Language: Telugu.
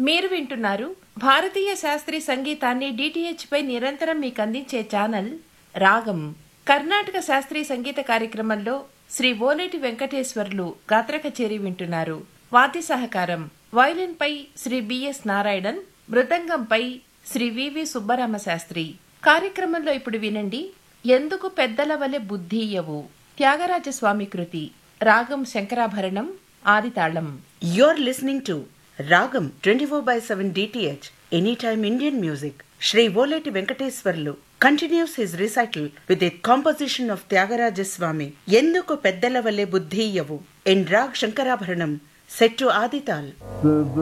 మీరు వింటున్నారు భారతీయ శాస్త్రీయ సంగీతాన్ని డిటిహెచ్ పై నిరంతరం మీకు అందించే ఛానల్ రాగం కర్ణాటక శాస్త్రీయ సంగీత కార్యక్రమంలో శ్రీ ఓలేటి వెంకటేశ్వర్లు గాత్ర కచేరీ వింటున్నారు వాద్య సహకారం వయలిన్ పై శ్రీ బిఎస్ నారాయణన్ మృదంగంపై శ్రీ వివి సుబ్బరామ శాస్త్రి కార్యక్రమంలో ఇప్పుడు వినండి ఎందుకు పెద్దల వలె బుద్ధియవు త్యాగరాజస్వామి కృతి రాగం Shankarabharanam ఆదితాళం You're listening to Ragam 24 by 7 DTH, Anytime Indian Music. Shri Voleti Venkateswarlu continues his recital with a composition of Tyagaraja Swami, Yenduku Peddala Valle Buddhiyavu, in Rag Shankarabharanam, set to Adital. the